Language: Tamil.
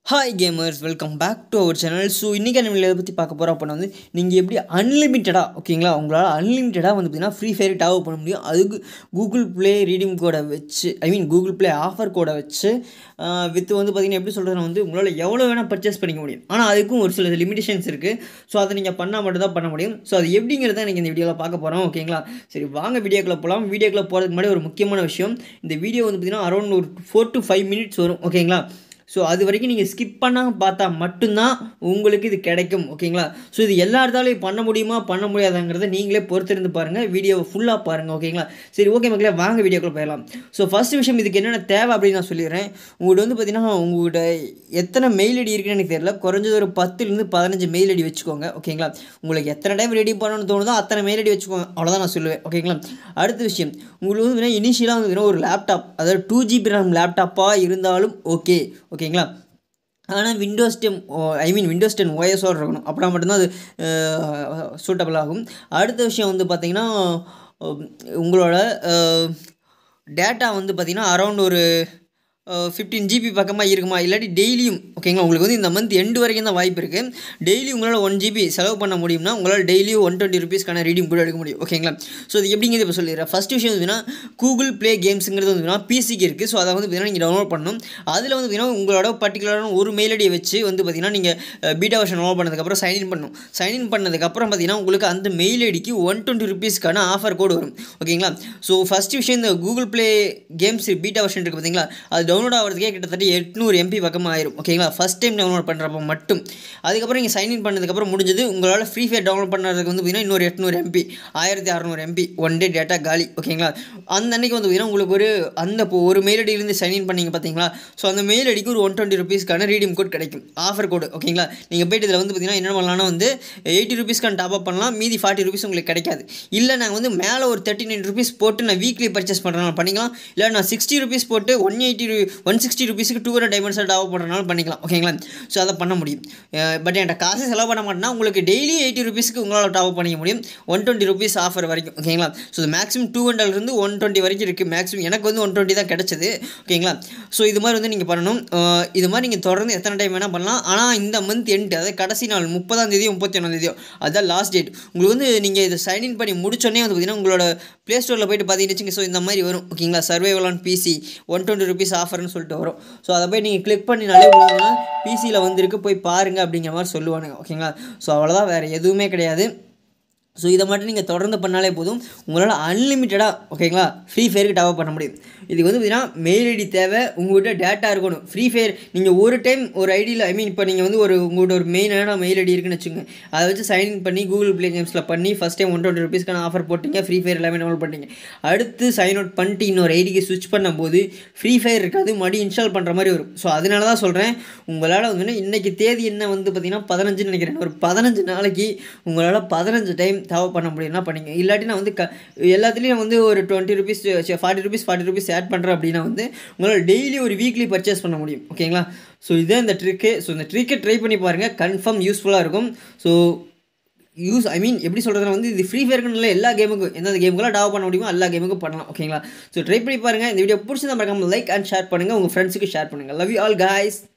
hi gamers welcome back to our channel so இன்றைக்கி நம்ம இதை பற்றி பார்க்க போகிறோம் அப்படின்னா வந்து நீங்கள் எப்படி அன்லிமிட்டடாக ஓகேங்களா உங்களால் அன்லிமிட்டடாக வந்து பார்த்தீங்கன்னா ஃப்ரீ ஃபயர் டாவ் பண்ண முடியும் அதுக்கு கூகுள் ப்ளே ரீடிங் கோடை வச்சு I mean Google play offer கோடை வச்சு வித் வந்து பார்த்தீங்கன்னா எப்படி சொல்கிறதுனா வந்து உங்களால் எவ்வளோ வேணால் பர்ச்சேஸ் பண்ணிக்க முடியும் ஆனால் அதுக்கும் ஒரு சில லிமிடேஷன்ஸ் இருக்குது ஸோ அதை நீங்கள் பண்ணால் மட்டும் தான் பண்ண முடியும் ஸோ அது எப்படிங்கிறத எனக்கு இந்த வீடியோவில் பார்க்க போகிறோம் ஓகேங்களா சரி வாங்க வீடியோக்குள்ளே போகலாம் வீடியோக்குள்ளே போகிறதுக்கு முன்னாடி ஒரு முக்கியமான விஷயம் இந்த வீடியோ வந்து பார்த்தீங்கன்னா அரௌண்ட் ஒரு ஃபோர் டு ஃபைவ் மினிட்ஸ் வரும் ஓகேங்களா ஸோ அது வரைக்கும் நீங்கள் ஸ்கிப் பண்ணாமல் பார்த்தா மட்டும்தான் உங்களுக்கு இது கிடைக்கும் ஓகேங்களா ஸோ இது எல்லாத்தாலையும் பண்ண முடியுமா பண்ண முடியாதாங்கிறத நீங்களே பொறுத்திருந்து பாருங்கள் வீடியோவை ஃபுல்லாக பாருங்கள் ஓகேங்களா சரி ஓகே மக்களே வாங்க வீடியோக்குள்ளே போயிடலாம் ஸோ ஃபஸ்ட் விஷயம் இதுக்கு என்னென்ன தேவை அப்படின்னு நான் சொல்லிடுறேன் உங்கள்கிட்ட வந்து பார்த்தீங்கன்னா உங்கள்கிட்ட எத்தனை மெயில் ஐடி இருக்குன்னு எனக்கு தெரியல குறைஞ்சது ஒரு பத்துலேருந்து பதினஞ்சு மெயில் ஐடி வச்சுக்கோங்க ஓகேங்களா உங்களுக்கு எத்தனை டைம் ரெடி பண்ணணும்னு தோணுதோ அத்தனை மெயில் ஐடி வச்சுக்கோங்க அவ்வளோதான் நான் சொல்லுவேன் ஓகேங்களா அடுத்த விஷயம் உங்களுக்கு வந்து இனிஷியலாக வந்து ஒரு லேப்டாப் அதாவது டூ ஜிபி ரேம் லேப்டாப்பாக இருந்தாலும் ஓகே ஓகேங்களா ஆனால் Windows ten I mean Windows ten ஓஎஸோடு இருக்கணும் அப்படின்னா மட்டும்தான் அது சூட்டபிள் ஆகும் அடுத்த விஷயம் வந்து பார்த்திங்கன்னா உங்களோட டேட்டா வந்து பார்த்திங்கன்னா அரௌண்ட் ஒரு ஃபிஃப்டீன் ஜிபி பக்கமாக இருக்குமா இல்லாட்டி டெய்லியும் ஓகேங்களா உங்களுக்கு வந்து இந்த மந்த் எண்டு வரைக்கும் தான் வாய்ப்பு இருக்குது டெய்லி உங்களால் ஒன் ஜிபி செலவு பண்ண முடியும்னா உங்களால் டெய்லியும் ஒன் டுவெண்ட்டி ருபீஸ்க்கான ரீடிங் கூட எடுக்க முடியும் ஓகேங்களா ஸோ அது எப்படிங்கிறது இப்போ சொல்லிடுறேன் ஃபஸ்ட் விஷயம் வந்துன்னா கூகுள் ப்ளே கேம்ஸுங்கிறது வந்து பிசிக்கு இருக்குது ஸோ அதை வந்து பார்த்தீங்கன்னா நீங்கள் டவுன்லோட் பண்ணணும் அதில் வந்து பார்த்தீங்கன்னா உங்களோட பர்டிகுலரான ஒரு மெயில் ஐடியை வச்சு வந்து பார்த்தீங்கன்னா நீங்கள் பீட்டா வருஷன் டவுன்லோட் பண்ணதுக்கப்புறம் சைன்இன் பண்ணணும் சைன்இன் பண்ணதுக்கப்புறம் பார்த்தீங்கன்னா உங்களுக்கு அந்த மெயில் ஐடிக்கு ஒன் டுவெண்ட்டி ருபீஸ்க்கான ஆஃபர் கோடு வரும் ஓகேங்களா ஸோ ஃபஸ்ட் விஷயம் இந்த கூகுள் ப்ளே கேம்ஸ் பீட்டா வருஷன் இருக்குது பார்த்தீங்களா அது டவுன்லோட் ஆகிறதுக்கே கிட்டத்தட்ட எட்நூறு எம்பி பக்கமாக ஆயிரும் ஓகேங்களா ஃபஸ்ட் டைம் டவுன்லோட் பண்ணுறப்ப மட்டும் அதுக்கப்புறம் நீங்கள் சைன்இன் பண்ணதுக்கப்புறம் முடிஞ்சது உங்களால் ஃப்ரீ ஃபயர் டவுன்லோட் பண்ணுறதுக்கு வந்து பார்த்தீங்கன்னா இன்னொரு எட்நூறு எம்பி ஆயிரத்தி அறநூறு எம்பி ஒன் டே டேட்டா காலி ஓகேங்களா அந்த அன்னைக்கு வந்து பார்த்தீங்கன்னா உங்களுக்கு ஒரு அந்த இப்போ ஒரு மெயில் ஐடியிலேருந்து சைன்இன் பண்ணிங்க பார்த்தீங்களா ஸோ அந்த மெயில் ஐடிக்கு ஒரு ஒன் டுவெண்ட்டி ருபீஸ்க்கான ரீடிம் கோட் கிடைக்கும் ஆஃபர் கோடு ஓகேங்களா நீங்கள் போய்ட்டு இதில் வந்து பார்த்தீங்கன்னா என்ன பண்ணலாம்னா வந்து எயிட்டி ருபீஸ்க்கான டாப் அப் பண்ணலாம் மீதி ஃபார்ட்டி ருபீஸ் உங்களுக்கு கிடைக்காது இல்லை நாங்கள் வந்து மேலே ஒரு தேர்ட்டி நைன் ருபீஸ் போட்டு நான் வீக்லி பர்ச்சேஸ் பண்ணுறனால பண்ணிக்கலாம் இல்லை நான் சிக்ஸ்டி ருபீஸ் போட்டு ஒன் எயிட்டி ஒன் சிக்ஸ்டி ருபீஸுக்கு டூ ஹண்ட்ரட் டைமண்ட்ஸை டாப் பண்ணுறனால பண்ணிக்கலாம் ஓகேங்களா ஸோ அதை பண்ண முடியும் பட் என்கிட்ட காசு செலவு பண்ண மாட்டேன்னா உங்களுக்கு டெய்லி எயிட்டி ருபீஸ்க்கு உங்களால் டாப் பண்ணிக்க முடியும் ஒன் டுவெண்ட்டி ருபீஸ் ஆஃபர் வரைக்கும் ஓகேங்களா ஸோ மேக்ஸிமம் டூ ஹண்ட்ரட்லேருந்து ஒன் டுவெண்ட்டி வரைக்கும் இருக்குது மேக்ஸிமம் எனக்கு வந்து ஒன் டுவெண்ட்டி தான் கிடச்சிது ஓகேங்களா ஸோ இது மாதிரி வந்து நீங்கள் பண்ணணும் இது மாதிரி நீங்கள் தொடர்ந்து எத்தனை டைம் வேணால் பண்ணலாம் ஆனால் இந்த மந்த் எண்டு அதாவது கடைசி நாள் முப்பதாம் தேதியோ முப்பத்தி ஒன்றாம் தேதியோ அதுதான் லாஸ்ட் டேட் உங்களுக்கு வந்து நீங்கள் இதை சைன்இன் பண்ணி முடிச்சோடனே வந்து பார்த்தீங்கன்னா உங்களோட ப்ளே ஸ்டோரில் போய்ட்டு பார்த்தீங்கன்னு ஸோ இந்த மாதிரி வரும் ஓகேங்களா survival on PC one twenty rupees ஆஃபர்னு சொல்லிட்டு வரும் ஸோ அதை போய் நீங்கள் கிளிக் பண்ணினாலே உங்களுக்கு பிசியில் வந்திருக்கு போய் பாருங்கள் அப்படிங்கிற மாதிரி சொல்லுவானுங்க ஓகேங்களா ஸோ அவ்வளோதான் வேறு எதுவுமே கிடையாது ஸோ இதை மட்டும் நீங்கள் தொடர்ந்து பண்ணாலே போதும் உங்களால் அன்லிமிட்டடாக ஓகேங்களா ஃப்ரீ ஃபயருக்கு டெவலப் பண்ண முடியும் இதுக்கு வந்து பார்த்தீங்கன்னா மெயில் ஐடி தேவை உங்கள்கிட்ட டேட்டா இருக்கணும் ஃப்ரீ ஃபயர் நீங்கள் ஒரு டைம் ஒரு ஐடியில் ஐ மீன் இப்போ நீங்கள் வந்து ஒரு உங்கள்கிட்ட ஒரு மெயினான மெயில் ஐடி இருக்குன்னு வச்சுங்க அதை வச்சு சைன்இன் பண்ணி கூகுள் ப்ளே கேம்ஸில் பண்ணி ஃபஸ்ட் டைம் ஒன் டுவெண்ட்டி ருபீஸ்க்கான ஆஃபர் போட்டிங்க ஃப்ரீ ஃபயர் எல்லாமே டவுன்லோட் பண்ணிட்டீங்க அடுத்து சைன் அவுட் பண்ணிட்டு இன்னொரு ஐடிக்கு ஸ்விட்ச் பண்ணும்போது ஃப்ரீ ஃபயர் இருக்காது மறுபடி இன்ஸ்டால் பண்ணுற மாதிரி வரும் ஸோ அதனால தான் சொல்கிறேன் உங்களால் வந்து இன்றைக்கி தேதி என்ன வந்து பார்த்தீங்கன்னா பதினஞ்சுன்னு நினைக்கிறேன் ஒரு பதினஞ்சு நாளைக்கு உங்களால் பதினஞ்சு டைம் தேவை பண்ண முடியும்னா பண்ணிங்க இல்லாட்டி நான் வந்து க எல்லாத்துலேயும் வந்து ஒரு twenty rupees forty rupees forty rupees add பண்ணுறேன் அப்படின்னா வந்து உங்களால் டெய்லி ஒரு வீக்லி பர்ச்சேஸ் பண்ண முடியும் ஓகேங்களா ஸோ இதே இந்த ட்ரிக்கு ஸோ இந்த ட்ரிக்கை ட்ரை பண்ணி பாருங்கள் கன்ஃபார்ம் யூஸ்ஃபுல்லாக இருக்கும் ஸோ யூஸ் ஐ மீன் எப்படி சொல்கிறதுனா வந்து இது ஃப்ரீ ஃபயருக்குன்னு இல்லை எல்லா கேமுக்கும் எந்தெந்த கேமுக்கெல்லாம் டெவலப் பண்ண முடியுமோ எல்லா கேமுக்கும் பண்ணலாம் ஓகேங்களா ஸோ ட்ரை பண்ணி பாருங்கள் இந்த வீடியோ பிடிச்சிருந்தா மறக்காம லைக் அண்ட் ஷேர் பண்ணுங்கள் உங்கள் ஃப்ரெண்ட்ஸுக்கு ஷேர் பண்ணுங்கள் லவ் யூ ஆல் காய்ஸ்